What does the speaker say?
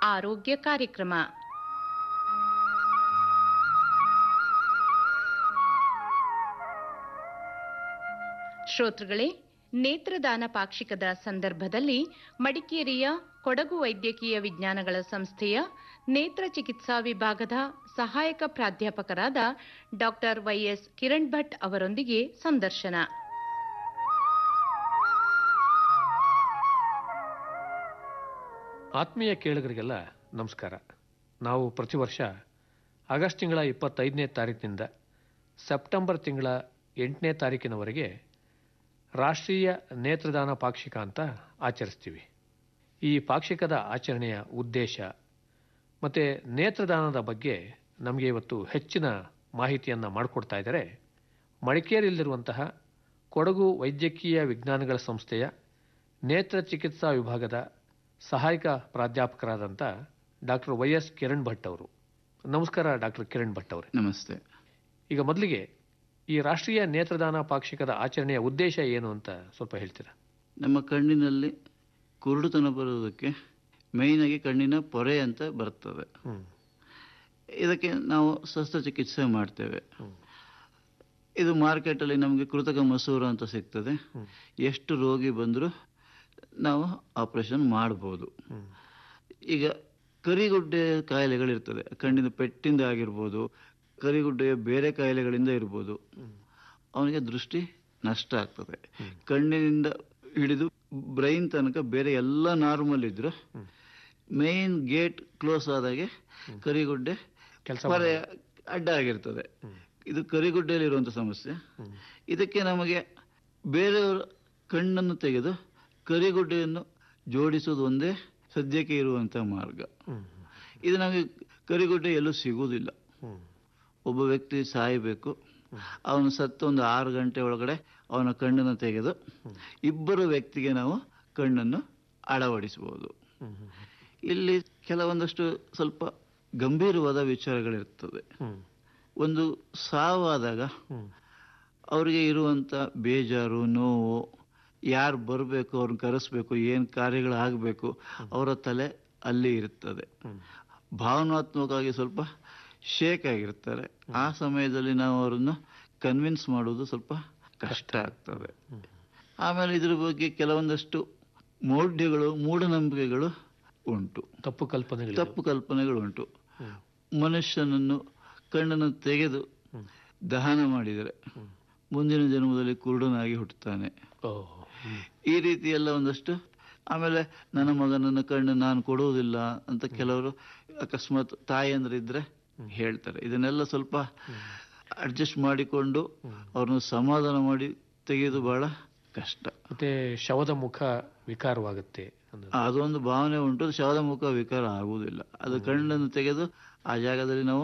ಆರೋಗ್ಯ ಕಾರ್ಯಕ್ರಮ ಶ್ರೋತೃಗಳೇ ನೇತ್ರದಾನ ಪಾಕ್ಷಿಕದ ಸಂದರ್ಭದಲ್ಲಿ ಮಡಿಕೇರಿಯ ಕೊಡಗು ವೈದ್ಯಕೀಯ ವಿಜ್ಞಾನಗಳ ಸಂಸ್ಥೆಯ ನೇತ್ರ ಚಿಕಿತ್ಸಾ ವಿಭಾಗದ ಸಹಾಯಕ ಪ್ರಾಧ್ಯಾಪಕರಾದ ಡಾಕ್ಟರ್ ವೈಎಸ್ ಕಿರಣ್ ಭಟ್ ಅವರೊಂದಿಗೆ ಸಂದರ್ಶನ ಆತ್ಮೀಯ ಕೇಳುಗರಿಗೆಲ್ಲ ನಮಸ್ಕಾರ ನಾವು ಪ್ರತಿ ವರ್ಷ ಆಗಸ್ಟ್ ತಿಂಗಳ ಇಪ್ಪತ್ತೈದನೇ ತಾರೀಕಿನಿಂದ ಸೆಪ್ಟೆಂಬರ್ ತಿಂಗಳ ಎಂಟನೇ ತಾರೀಕಿನವರೆಗೆ ರಾಷ್ಟ್ರೀಯ ನೇತ್ರದಾನ ಪಾಕ್ಷಿಕ ಅಂತ ಆಚರಿಸ್ತೀವಿ ಈ ಪಾಕ್ಷಿಕದ ಆಚರಣೆಯ ಉದ್ದೇಶ ಮತ್ತು ನೇತ್ರದಾನದ ಬಗ್ಗೆ ನಮಗೆ ಇವತ್ತು ಹೆಚ್ಚಿನ ಮಾಹಿತಿಯನ್ನು ಮಾಡಿಕೊಡ್ತಾ ಇದ್ದಾರೆ ಮಡಿಕೇರಿಯಲ್ಲಿರುವಂತಹ ಕೊಡಗು ವೈದ್ಯಕೀಯ ವಿಜ್ಞಾನಗಳ ಸಂಸ್ಥೆಯ ನೇತ್ರ ಚಿಕಿತ್ಸಾ ವಿಭಾಗದ ಸಹಾಯಕ ಪ್ರಾಧ್ಯಾಪಕರಾದಂಥ doctor Y S Kiran Bhat ಅವರು ನಮಸ್ಕಾರ ಡಾಕ್ಟರ್ ಕಿರಣ್ ಭಟ್ ಅವರೇ ನಮಸ್ತೆ ಈಗ ಮೊದಲಿಗೆ ಈ ರಾಷ್ಟ್ರೀಯ ನೇತ್ರದಾನ ಪಾಕ್ಷಿಕದ ಆಚರಣೆಯ ಉದ್ದೇಶ ಏನು ಅಂತ ಸ್ವಲ್ಪ ಹೇಳ್ತೀರಾ ನಮ್ಮ ಕಣ್ಣಿನಲ್ಲಿ ಕುರುಡುತನ ಬರುವುದಕ್ಕೆ ಮೇಯ್ನಾಗಿ ಕಣ್ಣಿನ ಪೊರೆ ಅಂತ ಬರ್ತದೆ ಹ್ಮ್ ಇದಕ್ಕೆ ನಾವು ಶಸ್ತ್ರಚಿಕಿತ್ಸೆ ಮಾಡ್ತೇವೆ ಇದು ಮಾರ್ಕೆಟಲ್ಲಿ ನಮಗೆ ಕೃತಕ ಮಸೂರ ಅಂತ ಸಿಗ್ತದೆ ಎಷ್ಟು ರೋಗಿ ಬಂದರೂ ನಾವು ಆಪರೇಷನ್ ಮಾಡ್ಬೋದು ಹ್ಮ್ ಈಗ ಕರಿಗುಡ್ಡೆ ಕಾಯಿಲೆಗಳಿರ್ತದೆ ಕಣ್ಣಿನ ಪೆಟ್ಟಿಂದ ಆಗಿರ್ಬೋದು ಕರಿಗುಡ್ಡೆಯ ಬೇರೆ ಕಾಯಿಲೆಗಳಿಂದ ಇರ್ಬೋದು ಅವನಿಗೆ ದೃಷ್ಟಿ ನಷ್ಟ ಆಗ್ತದೆ ಕಣ್ಣಿನಿಂದ ಹಿಡಿದು ಬ್ರೈನ್ ತನಕ ಬೇರೆ ಎಲ್ಲ ನಾರ್ಮಲ್ ಇದ್ರು ಮೇನ್ ಗೇಟ್ ಕ್ಲೋಸ್ ಆದಾಗೆ ಕರಿಗುಡ್ಡೆ ಕೆಲಸ ಪರೆ ಅಡ್ಡ ಆಗಿರ್ತದೆ ಇದು ಕರಿಗುಡ್ಡೆಯಲ್ಲಿ ಇರುವಂಥ ಸಮಸ್ಯೆ ಇದಕ್ಕೆ ನಮಗೆ ಬೇರೆಯವರ ಕಣ್ಣನ್ನು ತೆಗೆದು ಕರಿಗುಡ್ಡೆಯನ್ನು ಜೋಡಿಸೋದು ಒಂದೇ ಸದ್ಯಕ್ಕೆ ಇರುವಂಥ ಮಾರ್ಗ ಹ್ಮ್ ಇದು ನಮಗೆ ಕರಿಗುಡ್ಡೆ ಎಲ್ಲೂ ಸಿಗುವುದಿಲ್ಲ ಹ್ಮ್ ಒಬ್ಬ ವ್ಯಕ್ತಿ ಸಾಯಬೇಕು ಅವನು ಸತ್ತು ಒಂದು ಆರು ಗಂಟೆ ಒಳಗಡೆ ಅವನ ಕಣ್ಣನ್ನು ತೆಗೆದು ಇಬ್ಬರು ವ್ಯಕ್ತಿಗೆ ನಾವು ಕಣ್ಣನ್ನು ಅಳವಡಿಸಬಹುದು ಹ್ಮ್ ಹ್ಮ್ ಇಲ್ಲಿ ಕೆಲವೊಂದಷ್ಟು ಸ್ವಲ್ಪ ಗಂಭೀರವಾದ ವಿಚಾರಗಳಿರ್ತದೆ ಹ್ಮ್ ಒಂದು ಸಾವಾದಾಗ ಹ್ಮ್ ಅವರಿಗೆ ಇರುವಂಥ ಬೇಜಾರು ನೋವು ಯಾರು ಬರಬೇಕು ಅವ್ರನ್ನ ಕರೆಸ್ಬೇಕು ಏನು ಕಾರ್ಯಗಳು ಆಗಬೇಕು ಅವರ ತಲೆ ಅಲ್ಲಿ ಇರ್ತದೆ ಹ್ಮ್ ಭಾವನಾತ್ಮಕವಾಗಿ ಸ್ವಲ್ಪ ಶೇಕ್ ಆಗಿರ್ತಾರೆ ಆ ಸಮಯದಲ್ಲಿ ನಾವು ಅವರನ್ನು ಕನ್ವಿನ್ಸ್ ಮಾಡೋದು ಸ್ವಲ್ಪ ಕಷ್ಟ ಆಗ್ತದೆ ಆಮೇಲೆ ಇದ್ರ ಬಗ್ಗೆ ಕೆಲವೊಂದಷ್ಟು ಮೌಢ್ಯಗಳು ಮೂಢನಂಬಿಕೆಗಳು ಉಂಟು ತಪ್ಪು ಕಲ್ಪನೆಗಳು ತಪ್ಪು ಕಲ್ಪನೆಗಳು ಉಂಟು ಹ್ಮ್ ಮನುಷ್ಯನನ್ನು ಕಣ್ಣನ್ನು ತೆಗೆದು ದಹನ ಮಾಡಿದರೆ ಮುಂದಿನ ಜನ್ಮದಲ್ಲಿ ಕುರುಡನಾಗಿ ಹುಟ್ಟುತ್ತಾನೆ ಓ ಹ್ಮ್ ಈ ರೀತಿ ಎಲ್ಲ ಒಂದಷ್ಟು ಆಮೇಲೆ ನನ್ನ ಮಗನನ್ನು ಕಣ್ಣು ನಾನು ಕೊಡುವುದಿಲ್ಲ ಅಂತ ಕೆಲವರು ಅಕಸ್ಮಾತ್ ತಾಯಂದ್ರಿದ್ರೆ ಹೇಳ್ತಾರೆ ಇದನ್ನೆಲ್ಲ ಸ್ವಲ್ಪ ಅಡ್ಜಸ್ಟ್ ಮಾಡಿಕೊಂಡು ಅವ್ರನ್ನ ಸಮಾಧಾನ ಮಾಡಿ ತೆಗೆಯೋದು ಬಹಳ ಕಷ್ಟ ಮತ್ತೆ ಶವದ ಮುಖ ವಿಕಾರವಾಗುತ್ತೆ ಅನ್ನೋದು ಅದೊಂದು ಭಾವನೆ ಉಂಟು ಶವದ ಮುಖ ವಿಕಾರ ಆಗುವುದಿಲ್ಲ ಅದು ಕಣ್ಣನ್ನು ತೆಗೆದು ಆ ಜಾಗದಲ್ಲಿ ನಾವು